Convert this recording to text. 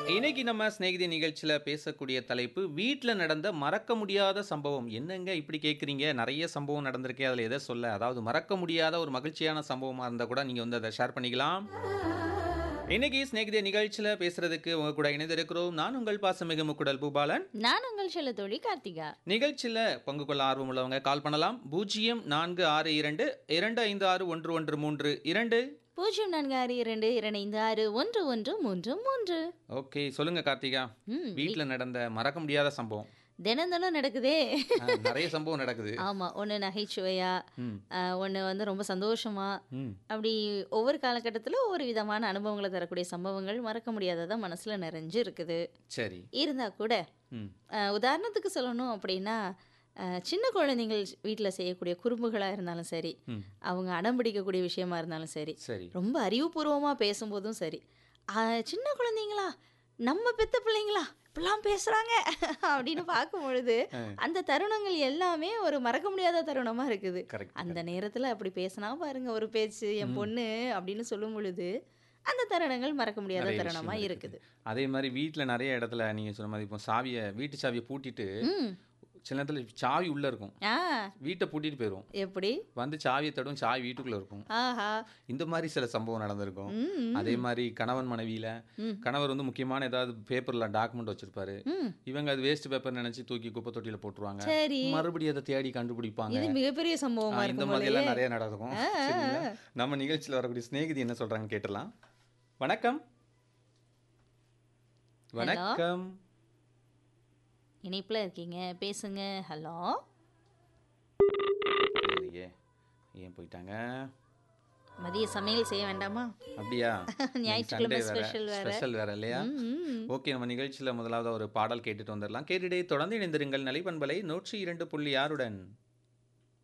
இன்னைக்கு நம்ம சிநேகிதி நிகழ்ச்சியில் பேசக்கூடிய தலைப்பு வீட்டில் நடந்த மறக்க முடியாத சம்பவம் என்னங்க இப்படி கேட்குறீங்க நிறைய சம்பவம் நடந்திருக்கே அதில் எதை சொல்ல அதாவது மறக்க முடியாத ஒரு மகிழ்ச்சியான சம்பவமாக இருந்தால் கூட நீங்கள் வந்து அதை ஷேர் பண்ணிக்கலாம் இன்னைக்கு சிநேகிதி நிகழ்ச்சியில் பேசுறதுக்கு உங்க கூட இணைந்திருக்கிறோம் நான் உங்கள் பாசமிகு முக்குடல் பூபாலன் நான் உங்கள் செல்ல தோழி கார்த்திகா நிகழ்ச்சியில் பங்கு கொள்ள ஆர்வம் உள்ளவங்க கால் பண்ணலாம் பூஜ்ஜியம் நான்கு ஆறு இரண்டு இரண்டு ஐந்து ஆறு ஒன்று ஒன்று மூன்று இரண்டு பூஜ்ஜியம் நான்கு ஆறு இரண்டு இரண்டு ஐந்து ஆறு ஒன்று ஒன்று மூன்று மூன்று ஓகே சொல்லுங்க கார்த்திகா ம், வீட்டில் நடந்த மறக்க முடியாத சம்பவம் தினம் தினம் நடக்குதே ஆ, நிறைய சம்பவம் நடக்குது ஆமா ஒன்று நகைச்சுவையா ம் ஒன்று வந்து ரொம்ப சந்தோஷமா ம் அப்படி ஒவ்வொரு காலகட்டத்தில் ஒவ்வொரு விதமான அனுபவங்களை தரக்கூடிய சம்பவங்கள் மறக்க முடியாததா மனசுல நிறைஞ்சு இருக்குது சரி இருந்தா கூட ம் அஹ், உதாரணத்துக்கு சொல்லணும் அப்படின்னா அஹ், சின்ன குழந்தைங்கள் வீட்டில் செய்யக்கூடிய குறும்புகளாக இருந்தாலும் சரி ம் அவங்க அடம் பிடிக்கக்கூடிய விஷயமா இருந்தாலும் சரி சரி ரொம்ப அறிவுபூர்வமாக பேசும்போதும் சரி ஆ, சின்ன குழந்தைங்களா நம்ம பெத்த பிள்ளைங்களா இப்படிலாம் பேசுகிறாங்க அப்படின்னு பார்க்கும் பொழுது அந்த தருணங்கள் எல்லாமே ஒரு மறக்க முடியாத தருணமாக இருக்குது கரெக்ட் அந்த நேரத்தில் அப்படி பேசினா பாருங்க ஒரு பேச்சு என் பொண்ணு அப்படின்னு சொல்லும் பொழுது அந்த தருணங்கள் மறக்க முடியாத நிறைய தருணமாக விஷயம் இருக்குது அதே மாதிரி வீட்டில் நிறைய இடத்துல நீங்கள் சொன்ன மாதிரி இப்போ சாவியை வீட்டு சாவியை பூட்டிட்டு ம் சில நேரத்தில் சாவி உள்ளே இருக்கும் ஆ வீட்டை பூட்டிட்டு போயிடும் எப்படி வந்து சாவியை தடும் சாவி வீட்டுக்குள்ளே இருக்கும் ஆஹா இந்த மாதிரி சில சம்பவம் நடந்திருக்கும் ம் அதே மாதிரி கணவன் மனைவியில் ம். கணவர் வந்து முக்கியமான ஏதாவது பேப்பரில் டாக்குமெண்ட் வச்சிருப்பாரு ம் இவங்க அது வேஸ்ட் பேப்பர் நினைச்சு தூக்கி குப்பை தொட்டியில் போட்டுருவாங்க சரி மறுபடியும் அதை தேடி கண்டுபிடிப்பாங்க இது மிகப்பெரிய ஆ, சம்பவமா இந்த இருக்கும் மாதிரி போலயே எல்லாம் நிறைய நடக்கும் சரிங்களா? நம்ம நிகழ்ச்சியில் வரக்கூடிய சிநேகிதி என்ன சொல்றாங்க கேட்டலாம் வணக்கம் வணக்கம் இணைப்பில் இருக்கீங்க பேசுங்க ஹலோ இல்லையே ஏன் போயிட்டாங்க மதிய சமையல் செய்ய வேண்டாமா அப்படியா ஞாயிற்றுக்கிழமை Sunday வேற special வேற. ஸ்பெஷல் வேற இல்லையா ம் ஓகே நம்ம நிகழ்ச்சியில் முதலாவது ஒரு பாடல் கேட்டுட்டு வந்துடலாம் கேட்டுட்டே தொடர்ந்து இணைந்திருங்கள் நிலைப்பண்பலை நூற்றி இரண்டு புள்ளி ஆறுடன்